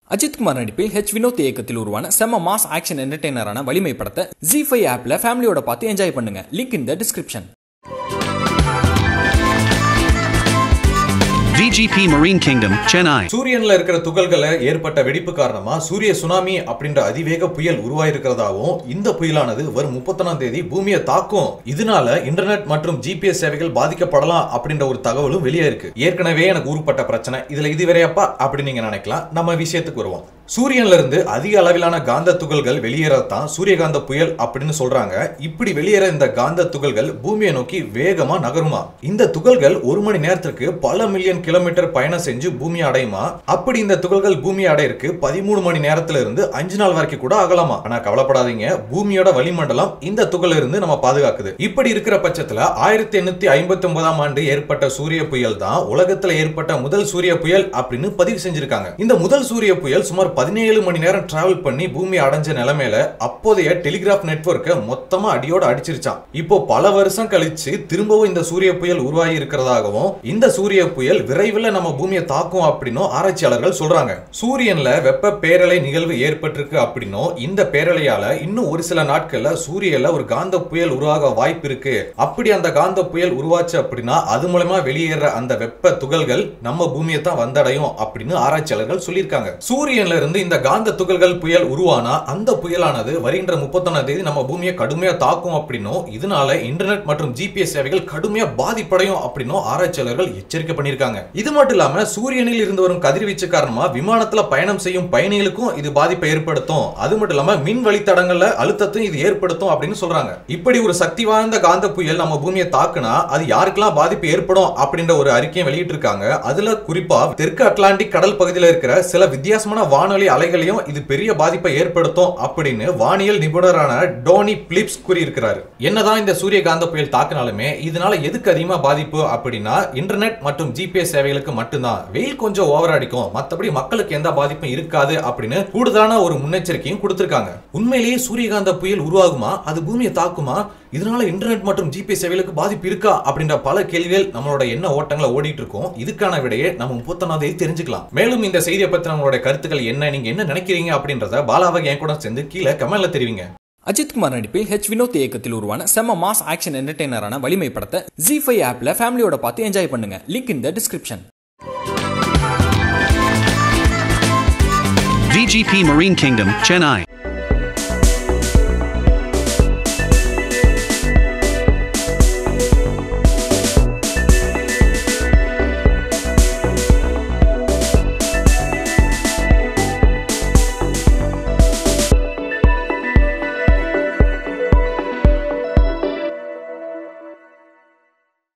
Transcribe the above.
அஜித் குமார் நடிப்பில் ஹெச் வினோத் இயக்கத்தில் உருவான செம்ம மாஸ் ஆக்ஷன் என்டர்டெய்னரான வலிமை படத்தை ஜி ஃபைவ் ஆப்ல ஃபேமிலியோட பார்த்து என்ஜாய் பண்ணுங்க link in the description VGP Marine Kingdom, Chennai. சூரியன்ல இருக்கிற துகள்களை ஏற்பட்ட வெடிப்பு காரணமா சூரிய சுனாமி அப்படின்ற அதிவேக புயல் உருவாயிருக்கிறதாவும் இந்த புயலானது வரும் முப்பத்தொன்னாம் தேதி பூமியை தாக்கும் இதனால இன்டர்நெட் மற்றும் ஜிபிஎஸ் சேவைகள் பாதிக்கப்படலாம் அப்படின்ற ஒரு தகவலும் வெளியே இருக்கு ஏற்கனவே எனக்கு ஊருப்பட்ட பிரச்சனை இதுல இது வேறையப்பா அப்படின்னு நீங்க நினைக்கலாம் நம்ம விஷயத்துக்கு வருவோம் சூரியன்ல இருந்து அதிக அளவிலான காந்த துகள்கள் வெளியேறத்தான் சூரியகாந்த புயல் அப்படின்னு சொல்றாங்க இப்படி வெளியேற இந்த காந்த துகள்கள் பூமியை நோக்கி வேகமா நகருமா இந்த துகள்கள் ஒரு மணி நேரத்திற்கு பல மில்லியன் கிலோமீட்டர் பயணம் செஞ்சு பூமி அடையுமா அப்படி இந்த துகள்கள் பூமி அடையிறதுக்கு பதிமூணு மணி நேரத்துல இருந்து அஞ்சு நாள் வரைக்கும் கூட ஆகலாமா ஆனா கவலைப்படாதீங்க பூமியோட வளிமண்டலம் இந்த துகள் இருந்து நம்ம பாதுகாக்குது இப்படி இருக்கிற பட்சத்துல ஆயிரத்தி எண்ணூத்தி ஐம்பத்தி ஒன்பதாம் ஆண்டு ஏற்பட்ட சூரிய புயல் தான் உலகத்துல ஏற்பட்ட முதல் சூரிய புயல் அப்படின்னு பதிவு செஞ்சிருக்காங்க இந்த முதல் சூரிய புயல் சுமார் பதினேழு மணி நேரம் டிராவல் பண்ணி பூமி அடைஞ்ச நிலைமையில அப்போதைய டெலிகிராஃப் நெட்வொர்க்கை மொத்தமா அடியோட அடிச்சிருச்சான் இப்போ பல வருஷம் கழிச்சு திரும்பவும் இந்த சூரிய புயல் உருவாகி இருக்கிறதாகவும் இந்த சூரிய புயல் விரைவில் நம்ம பூமியை தாக்கும் அப்படின்னும் ஆராய்ச்சியாளர்கள் சொல்றாங்க சூரியன்ல வெப்ப பேரலை நிகழ்வு ஏற்பட்டிருக்கு அப்படின்னும் இந்த பேரலையால இன்னும் ஒரு சில நாட்கள்ல சூரியன்ல ஒரு காந்த புயல் உருவாக வாய்ப்பு இருக்கு அப்படி அந்த காந்த புயல் உருவாச்சு அப்படின்னா அது மூலமா வெளியேற அந்த வெப்ப துகள்கள் நம்ம பூமியை தான் வந்தடையும் அப்படின்னு ஆராய்ச்சியாளர்கள் சொல்லியிருக்காங்க சூரியன்ல இருந்து இந்த காந்த துகள்கள் புயல் உருவானா அந்த புயலானது வருகின்ற முப்பத்தொன்னாம் தேதி நம்ம பூமியை கடுமையா தாக்கும் அப்படின்னும் இதனால இன்டர்நெட் மற்றும் ஜிபிஎஸ் சேவைகள் கடுமையா பாதிப்படையும் அப்படின்னும் ஆராய்ச்சியாளர்கள் எச்சரிக்கை பண்ணியிருக்காங்க இது மட்டும் இல்லாம சூரியனில் இருந்து வரும் கதிர்வீச்சு காரணமா விமானத்துல பயணம் செய்யும் பயணிகளுக்கும் இது பாதிப்பை ஏற்படுத்தும் அது மட்டும் இல்லாம மின் வழித்தடங்கள்ல அழுத்தத்தையும் இது ஏற்படுத்தும் அப்படின்னு சொல்றாங்க இப்படி ஒரு சக்தி வாய்ந்த காந்த புயல் நம்ம பூமியை தாக்குனா அது யாருக்கெல்லாம் பாதிப்பு ஏற்படும் அப்படின்ற ஒரு அறிக்கையை வெளியிட்டு இருக்காங்க அதுல குறிப்பா தெற்கு அட்லாண்டிக் கடல் பகுதியில் இருக்கிற சில வித்தியாசமான வானொலி அலைகளையும் இது பெரிய பாதிப்பை ஏற்படுத்தும் அப்படின்னு வானியல் நிபுணரான டோனி பிலிப்ஸ் கூறியிருக்கிறாரு என்னதான் இந்த சூரிய காந்த புயல் தாக்குனாலுமே இதனால எதுக்கு அதிகமா பாதிப்பு அப்படின்னா இன்டர்நெட் மற்றும் ஜிபிஎஸ் சேவைகளுக்கு மட்டும்தான் வெயில் கொஞ்சம் ஓவர் அடிக்கும் மத்தபடி மக்களுக்கு எந்த பாதிப்பும் இருக்காது அப்படின்னு கூடுதலான ஒரு முன்னெச்சரிக்கையும் கொடுத்திருக்காங்க உண்மையிலேயே சூரியகாந்த புயல் உருவாகுமா அது பூமியை தாக்குமா இதனால இன்டர்நெட் மற்றும் ஜிபிஎஸ் சேவைகளுக்கு பாதிப்பு இருக்கா அப்படின்ற பல கேள்விகள் நம்மளோட என்ன ஓட்டங்களை ஓடிட்டு இருக்கோம் இதுக்கான விடையை நம்ம முப்பத்தொன்னாம் தேதி தெரிஞ்சுக்கலாம் மேலும் இந்த செய்தியை பத்தி நம்மளோட கருத்துக்கள் என்ன நீங்க என்ன நினைக்கிறீங்க அப்படின்றத பாலாவை என் கூட சேர்ந்து கீழே கமெண்ட்ல தெரிவிங்க அஜித் குமார் நடிப்பில் ஹெச் வினோத் இயக்கத்தில் உருவான செம்ம மாஸ் ஆக்ஷன் என்டர்டெய்னரான வலிமை படத்தை ஜி ஃபைவ் ஆப்ல ஃபேமிலியோட பார்த்து என்ஜாய் பண்ணுங்க link in the description VGP Marine Kingdom, Chennai.